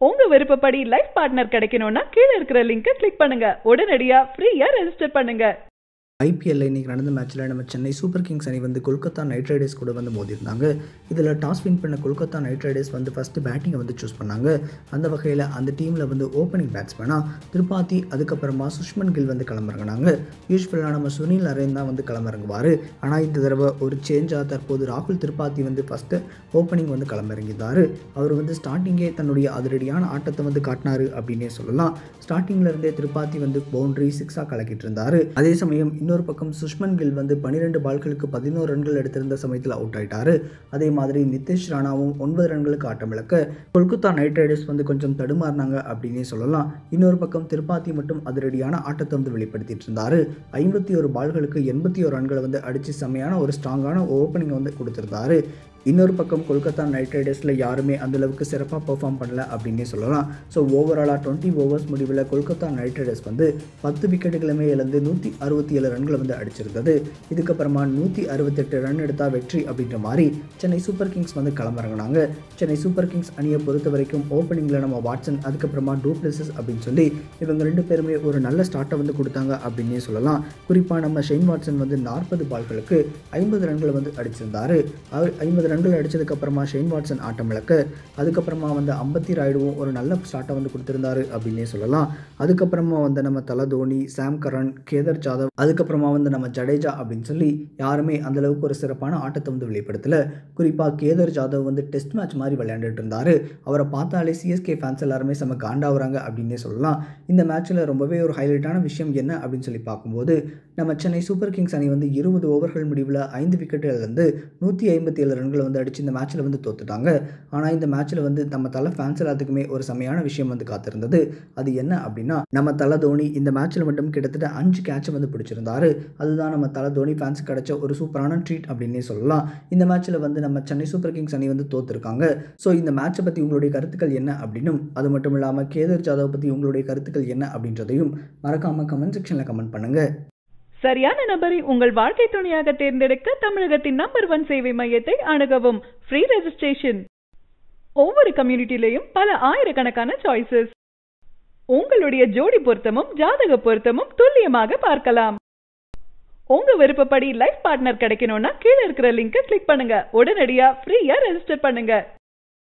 உங்க விருப்பப்படி life partner கிடைக்கணும்னா கீழ இருக்கிற லிங்கை கிளிக் பண்ணுங்க உடனடியா ஃப்ரீயா ரெஜிஸ்டர் பண்ணுங்க ஐபிஎல்ல இன்றைக்கி நடந்த மேட்ச்சில் நம்ம சென்னை சூப்பர் கிங்ஸ் அணி வந்து கொல்கத்தா நைட் ரைடர்ஸ் கூட வந்து மோதிருந்தாங்க இதில் டாஸ் வின் பண்ண கொல்கத்தா நைட் ரைடர்ஸ் வந்து ஃபஸ்ட்டு பேட்டிங்கை வந்து சூஸ் பண்ணாங்க அந்த வகையில் அந்த டீமில் வந்து ஓப்பனிங் பேட்ஸ்மேனாக திருப்பாத்தி அதுக்கப்புறமா சுஷ்மன் கில் வந்து கிளம்புறங்கினாங்க யூஸ்வலாக நம்ம சுனில் நரேன் தான் வந்து கிளம்பிறங்குவார் ஆனால் இந்த தடவை ஒரு சேஞ்சாக தற்போது ராகுல் திருப்பாத்தி வந்து ஃபஸ்ட்டு ஓப்பனிங் வந்து கிளம்பிறங்கியிருந்தார் அவர் வந்து ஸ்டார்டிங்கே தன்னுடைய அதிரடியான ஆட்டத்தை வந்து காட்டினார் அப்படின்னே சொல்லலாம் ஸ்டார்டிங்கில் இருந்தே திருப்பாத்தி வந்து பவுண்டரி சிக்ஸாக கலக்கிட்டு இருந்தார் அதே சமயம் இன்னொரு பக்கம் சுஷ்மன் கில் வந்து பன்னிரெண்டு பால்களுக்கு பதினோரு ரன்கள் எடுத்திருந்த சமயத்தில் அவுட் ஆயிட்டாரு அதே மாதிரி நிதிஷ் ராணாவும் ஒன்பது ரன்களுக்கு ஆட்டம் இழக்க கொல்கத்தா நைட் ரைடர்ஸ் வந்து கொஞ்சம் தடுமாறினாங்க அப்படின்னே சொல்லலாம் இன்னொரு பக்கம் திருப்பாத்தி மட்டும் அதிரடியான ஆட்டத்தை வந்து வெளிப்படுத்திட்டு இருந்தாரு ஐம்பத்தி ஒரு பால்களுக்கு எண்பத்தி ஒரு ரன்களை வந்து அடித்து செம்மையான ஒரு ஸ்ட்ராங்கான ஓப்பனிங்கை வந்து கொடுத்துருந்தாரு இன்னொரு பக்கம் கொல்கத்தா நைட் ரைடர்ஸில் யாருமே அந்தளவுக்கு சிறப்பாக பெர்ஃபார்ம் பண்ணல அப்படின்னே சொல்லலாம் ஸோ ஓவராலாக டுவெண்ட்டி ஓவர்ஸ் முடிவில் கொல்கத்தா நைட் ரைடர்ஸ் வந்து பத்து விக்கெட்டுகளுமே இழந்து நூற்றி அறுபத்தி ஏழு ரன்களை வந்து அடிச்சிருந்தது இதுக்கப்புறமா நூற்றி அறுபத்தெட்டு ரன் எடுத்தால் வெற்றி அப்படின்ற மாதிரி சென்னை சூப்பர் கிங்ஸ் வந்து களமிறங்கினாங்க சென்னை சூப்பர் கிங்ஸ் அணியை பொறுத்த வரைக்கும் ஓப்பனிங்கில் நம்ம வாட்சன் அதுக்கப்புறமா டூப்ளசஸ் அப்படின்னு சொல்லி இவங்க ரெண்டு பேருமே ஒரு நல்ல ஸ்டார்ட்டை வந்து கொடுத்தாங்க அப்படின்னே சொல்லலாம் குறிப்பாக நம்ம ஷெயின் வாட்சன் வந்து நாற்பது பால்களுக்கு ஐம்பது ரன்களை வந்து அடிச்சிருந்தாரு அவர் ஐம்பது ரன்கள் அடித்ததுக்கப்புறமா ஷெயின் வாட்சன் ஆட்டம் இழக்க அதுக்கப்புறமா வந்து அம்பத்தி ராய்டுவும் ஒரு நல்ல ஸ்டார்ட்டை வந்து கொடுத்துருந்தாரு அப்படின்னே சொல்லலாம் அதுக்கப்புறமா வந்து நம்ம தல தோனி சாம் கரன் கேதர் ஜாதவ் அதுக்கப்புறமா வந்து நம்ம ஜடேஜா அப்படின்னு சொல்லி யாருமே அந்தளவுக்கு ஒரு சிறப்பான ஆட்டத்தை வந்து வெளிப்படுத்தலை குறிப்பாக கேதர் ஜாதவ் வந்து டெஸ்ட் மேட்ச் மாதிரி விளையாண்டுட்டு இருந்தார் அவரை பார்த்தாலே சிஎஸ்கே ஃபேன்ஸ் எல்லாருமே செம்ம காண்டாகிறாங்க அப்படின்னே சொல்லலாம் இந்த மேட்ச்சில் ரொம்பவே ஒரு ஹைலைட்டான விஷயம் என்ன அப்படின்னு சொல்லி பார்க்கும்போது நம்ம சென்னை சூப்பர் கிங்ஸ் அணி வந்து இருபது ஓவர்கள் முடிவில் ஐந்து விக்கெட்டுலேருந்து நூற்றி ஐம்பத்தி ஏழு ரன்களை வந்து அடித்து இந்த மேட்ச்சில் வந்து தோத்துட்டாங்க ஆனால் இந்த மேட்ச்சில் வந்து நம்ம தலை ஃபேன்ஸ் எல்லாத்துக்குமே ஒரு செமையான விஷயம் வந்து காத்திருந்தது அது என்ன அப்படின்னா நம்ம தலை தோனி இந்த மேட்ச்சில் மட்டும் கிட்டத்தட்ட அஞ்சு கேட்சை வந்து பிடிச்சிருந்தாரு அதுதான் நம்ம தலை தோனி ஃபேன்ஸ் கிடைச்ச ஒரு சூப்பரான ட்ரீட் அப்படின்னே சொல்லலாம் இந்த மேட்ச்சில் வந்து நம்ம சென்னை சூப்பர் கிங்ஸ் அணி வந்து தோத்துருக்காங்க ஸோ இந்த மேட்சை பற்றி உங்களுடைய கருத்துக்கள் என்ன அப்படின்னும் அது மட்டும் இல்லாமல் கேதர் ஜாதவ் பற்றி உங்களுடைய கருத்துக்கள் என்ன அப்படின்றதையும் மறக்காமல் கமெண்ட் செக்ஷனில் கமெண்ட் பண்ணுங்கள் சரியான நபரை உங்கள் வாழ்க்கை துணையாக தேர்ந்தெடுக்க தமிழகத்தின் நம்பர் ஒன் சேவை மையத்தை அணுகவும் ஃப்ரீ ரெஜிஸ்ட்ரேஷன் ஒவ்வொரு கம்யூனிட்டிலையும் பல ஆயிரக்கணக்கான சாய்ஸஸ் உங்களுடைய ஜோடி பொருத்தமும் ஜாதக பொருத்தமும் துல்லியமாக பார்க்கலாம் உங்க விருப்பப்படி லைஃப் பார்ட்னர் கிடைக்கணும்னா கீழ இருக்கிற லிங்கை கிளிக் பண்ணுங்க உடனடியா ஃப்ரீயா ரெஜிஸ்டர் பண்ணுங்க